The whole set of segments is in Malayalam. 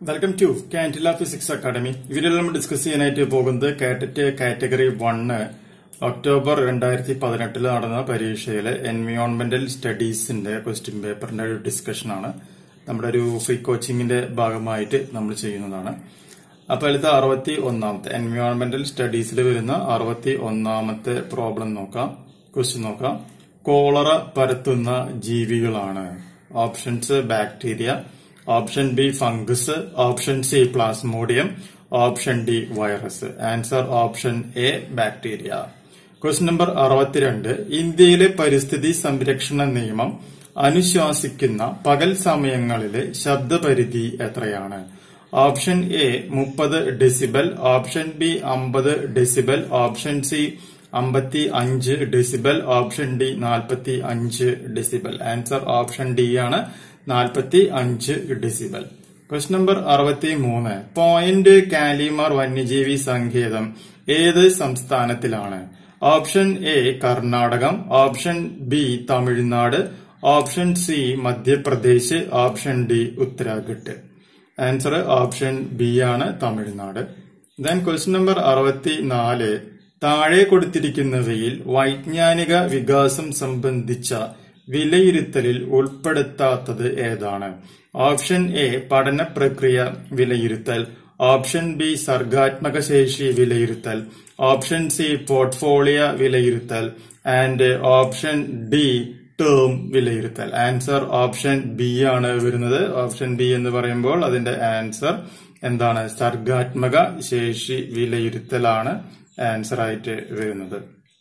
വെൽക്കം ടു കാൻറ്റില ഫിസിക്സ് അക്കാഡമി ഇതിൽ നമ്മൾ ഡിസ്കസ് ചെയ്യാനായിട്ട് പോകുന്നത് കാറ്ററ്റ് കാറ്റഗറി വണ്ണ് ഒക്ടോബർ രണ്ടായിരത്തി പതിനെട്ടിൽ നടന്ന പരീക്ഷയിലെ എൻവയോൺമെന്റൽ സ്റ്റഡീസിന്റെ ക്വസ്റ്റ്യൻ പേപ്പറിന്റെ ഒരു ഡിസ്കഷനാണ് നമ്മുടെ ഒരു ഫ്രീ കോച്ചിങ്ങിന്റെ ഭാഗമായിട്ട് നമ്മൾ ചെയ്യുന്നതാണ് അപ്പോൾ ഇത് അറുപത്തി ഒന്നാമത്തെ എൻവയോൺമെന്റൽ സ്റ്റഡീസിൽ വരുന്ന അറുപത്തി ഒന്നാമത്തെ പ്രോബ്ലം നോക്കാം ക്വസ്റ്റ്യൻ നോക്കാം കോളറ പരത്തുന്ന ജീവികളാണ് options bacteria option B fungus option C plasmodium option D virus answer option A bacteria question number അറുപത്തിരണ്ട് ഇന്ത്യയിലെ പരിസ്ഥിതി സംരക്ഷണ നിയമം അനുശാസിക്കുന്ന പകൽ സമയങ്ങളിലെ ശബ്ദപരിധി എത്രയാണ് ഓപ്ഷൻ എ മുപ്പത് ഡെസിബൽ ഓപ്ഷൻ ബി അമ്പത് ഡെസിബൽ ഓപ്ഷൻ സി അമ്പത്തി അഞ്ച് ഡെസിബൽ ഓപ്ഷൻ ഡി നാൽപ്പത്തി അഞ്ച് ഡെസിബൽ ആൻസർ ഓപ്ഷൻ ഡി ആണ് നാൽപ്പത്തി അഞ്ച് ഡെസിബൽ ക്വസ്റ്റ്യൻ നമ്പർ അറുപത്തി മൂന്ന് പോയിന്റ് കാലിമാർ വന്യജീവി സങ്കേതം ഏത് സംസ്ഥാനത്തിലാണ് option A Karnatakam option B Tamil Nadu option C Madhya Pradesh option D Uttarakhand answer option B ആണ് തമിഴ്നാട് ദെൻ ക്വസ്റ്റ്യൻ നമ്പർ അറുപത്തി നാല് താഴെ കൊടുത്തിരിക്കുന്നവയിൽ വൈജ്ഞാനിക വികാസം സംബന്ധിച്ച വിലയിരുത്തലിൽ ഉൾപ്പെടുത്താത്തത് ഏതാണ് ഓപ്ഷൻ എ പഠന പ്രക്രിയ വിലയിരുത്തൽ ഓപ്ഷൻ ബി സർഗാത്മക ശേഷി വിലയിരുത്തൽ ഓപ്ഷൻ സി പോർട്ട്ഫോളിയോ വിലയിരുത്തൽ ആൻഡ് ഓപ്ഷൻ ഡി ടേം വിലയിരുത്തൽ ആൻസർ ഓപ്ഷൻ ബി ആണ് വരുന്നത് ഓപ്ഷൻ ബി എന്ന് പറയുമ്പോൾ അതിന്റെ ആൻസർ എന്താണ് സർഗാത്മക ശേഷി വിലയിരുത്തലാണ് ആൻസർ ആയിട്ട് വരുന്നത്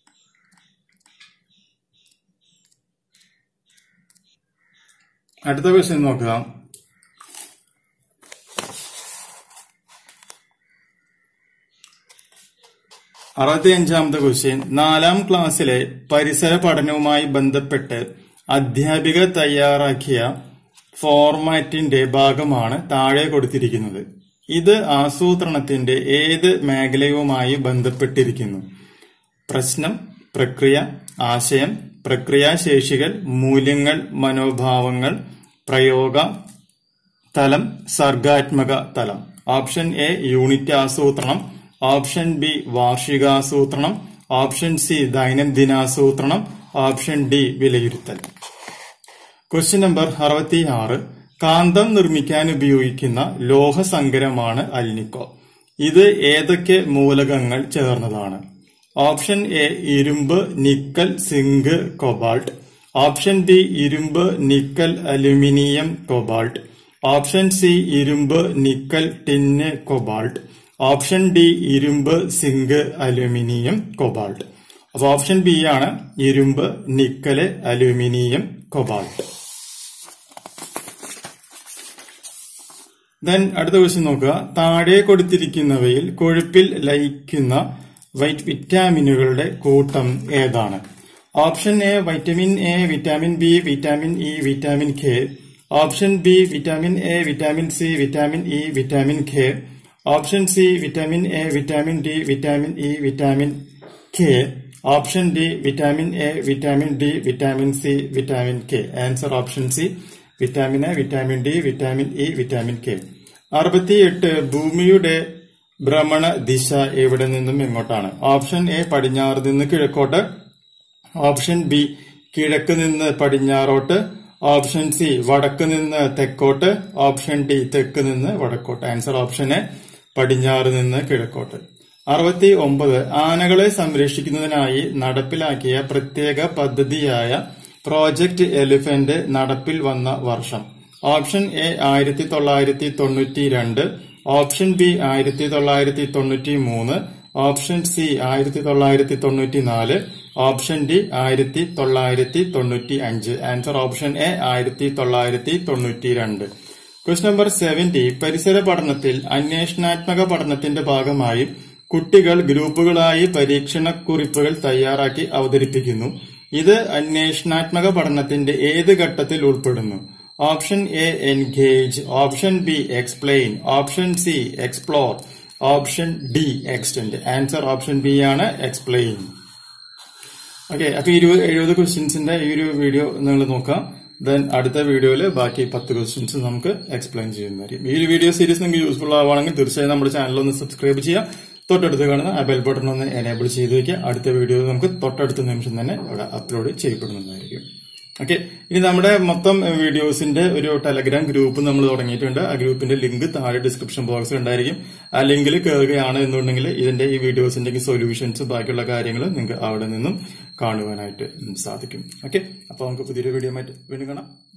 അടുത്ത ക്വസ്റ്റ്യൻ നോക്കുക അറുപത്തിയഞ്ചാമത്തെ ക്വസ്റ്റ്യൻ നാലാം ക്ലാസ്സിലെ പരിസര പഠനവുമായി ബന്ധപ്പെട്ട് അധ്യാപിക തയ്യാറാക്കിയ ഫോർമാറ്റിന്റെ ഭാഗമാണ് താഴെ കൊടുത്തിരിക്കുന്നത് ഇത് ആസൂത്രണത്തിന്റെ ഏത് മേഖലയുമായി ബന്ധപ്പെട്ടിരിക്കുന്നു പ്രശ്നം പ്രക്രിയ ആശയം പ്രക്രിയാശേഷികൾ മൂല്യങ്ങൾ മനോഭാവങ്ങൾ പ്രയോഗ തലം സർഗാത്മക തലം ഓപ്ഷൻ എ യൂണിറ്റ് ആസൂത്രണം ഓപ്ഷൻ ബി വാർഷികാസൂത്രണം ഓപ്ഷൻ സി ദൈനംദിനാസൂത്രണം ഓപ്ഷൻ ഡി വിലയിരുത്തൽ ക്വസ്റ്റ്യൻ നമ്പർ അറുപത്തിയാറ് കാന്തം നിർമ്മിക്കാൻ ഉപയോഗിക്കുന്ന ലോഹസങ്കരമാണ് അൽനിക്കോ ഇത് ഏതൊക്കെ മൂലകങ്ങൾ ചേർന്നതാണ് ഓപ്ഷൻ എ ഇരുമ്പ് nickel zinc cobalt option B ഇരുമ്പ് nickel aluminium cobalt option C ഇരുമ്പ് nickel tin cobalt option D ഇരുമ്പ് സിങ്ക് അലുമിനിയം കൊബാൾട്ട് അപ്പൊ ഓപ്ഷൻ ബി ആണ് ഇരുമ്പ് നിക്കല് അലുമിനിയം കൊബാൾട്ട് ദെൻ അടുത്ത ക്വസ്റ്റ്യൻ നോക്കുക താഴെ കൊടുത്തിരിക്കുന്നവയിൽ കൊഴുപ്പിൽ ലയിക്കുന്ന വൈറ്റ് വിറ്റാമിനുകളുടെ കൂട്ടം ഏതാണ് option A vitamin A vitamin B vitamin E vitamin K option B vitamin A vitamin C vitamin E vitamin K option C vitamin A vitamin D vitamin E vitamin K option D vitamin A vitamin D vitamin C vitamin K answer option C vitamin A vitamin D vitamin E vitamin K അറുപത്തിയെട്ട് ഭൂമിയുടെ ഭ്രമണ ദിശ എവിടെ നിന്നും എങ്ങോട്ടാണ് ഓപ്ഷൻ എ പടിഞ്ഞാറ് നിന്ന് കിഴക്കോട്ട് ഓപ്ഷൻ ബി കിഴക്ക് നിന്ന് പടിഞ്ഞാറോട്ട് ഓപ്ഷൻ സി വടക്ക് നിന്ന് തെക്കോട്ട് ഓപ്ഷൻ ഡി തെക്ക് നിന്ന് വടക്കോട്ട് ആൻസർ ഓപ്ഷൻ എ പടിഞ്ഞാറ് നിന്ന് കിഴക്കോട്ട് അറുപത്തി ഒമ്പത് ആനകളെ സംരക്ഷിക്കുന്നതിനായി നടപ്പിലാക്കിയ പ്രത്യേക പദ്ധതിയായ പ്രോജക്ട് എലിഫന്റ് നടപ്പിൽ വന്ന വർഷം ഓപ്ഷൻ എ ആയിരത്തി തൊള്ളായിരത്തി തൊണ്ണൂറ്റി രണ്ട് ഓപ്ഷൻ ബി ആയിരത്തി തൊള്ളായിരത്തി തൊണ്ണൂറ്റി മൂന്ന് ഓപ്ഷൻ സി ആയിരത്തി തൊള്ളായിരത്തി തൊണ്ണൂറ്റി നാല് ഓപ്ഷൻ ഡി ആയിരത്തി തൊള്ളായിരത്തി തൊണ്ണൂറ്റി അഞ്ച് ആൻസർ ഓപ്ഷൻ എ ആയിരത്തി തൊള്ളായിരത്തി തൊണ്ണൂറ്റി രണ്ട് ക്വസ്റ്റ് നമ്പർ സെവന്റി പരിസര പഠനത്തിൽ അന്വേഷണാത്മക പഠനത്തിന്റെ ഭാഗമായി കുട്ടികൾ ഗ്രൂപ്പുകളായി പരീക്ഷണ കുറിപ്പുകൾ തയ്യാറാക്കി അവതരിപ്പിക്കുന്നു ഇത് അന്വേഷണാത്മക പഠനത്തിന്റെ ഏത് ഘട്ടത്തിൽ ഉൾപ്പെടുന്നു option A engage option B explain option C explore option D extend answer option B ആണ് എക്സ്പ്ലെയിൻ ഓക്കെ അപ്പൊ ഇരുപത് എഴുപത് ക്വസ്റ്റ്യൻസിന്റെ ഈ ഒരു വീഡിയോ നിങ്ങൾ നോക്കാം ദെൻ അടുത്ത വീഡിയോയിൽ ബാക്കി പത്ത് ക്വസ്റ്റ്യൻസ് നമുക്ക് എക്സ്പ്ലെയിൻ ചെയ്യുന്നതായിരിക്കും ഈ ഒരു വീഡിയോ സീരീസ് നിങ്ങൾക്ക് യൂസ്ഫുൾ ആവുകയാണെങ്കിൽ തീർച്ചയായും നമ്മുടെ ചാനൽ ഒന്ന് സബ്സ്ക്രൈബ് ചെയ്യുക തൊട്ടടുത്ത് കാണുന്ന ആ ബെൽ ബട്ടൺ ഒന്ന് എനേബിൾ ചെയ്ത് വെക്കുക അടുത്ത വീഡിയോ നമുക്ക് തൊട്ടടുത്ത നിമിഷം തന്നെ അവിടെ അപ്ലോഡ് ചെയ്യപ്പെടുന്നതായിരിക്കും ഓക്കെ ഇനി നമ്മുടെ മൊത്തം വീഡിയോസിന്റെ ഒരു ടെലഗ്രാം ഗ്രൂപ്പ് നമ്മൾ തുടങ്ങിയിട്ടുണ്ട് ആ ഗ്രൂപ്പിന്റെ ലിങ്ക് താഴെ ഡിസ്ക്രിപ്ഷൻ ബോക്സിൽ ഉണ്ടായിരിക്കും ആ ലിങ്കിൽ കയറുകയാണ് എന്നുണ്ടെങ്കിൽ ഇതിന്റെ ഈ വീഡിയോസിന്റെ സൊല്യൂഷൻസ് ബാക്കിയുള്ള കാര്യങ്ങൾ നിങ്ങൾക്ക് അവിടെ നിന്നും കാണുവാനായിട്ട് സാധിക്കും ഓക്കെ അപ്പൊ നമുക്ക് പുതിയൊരു വീഡിയോ ആയിട്ട് വീണ്ടും കാണാം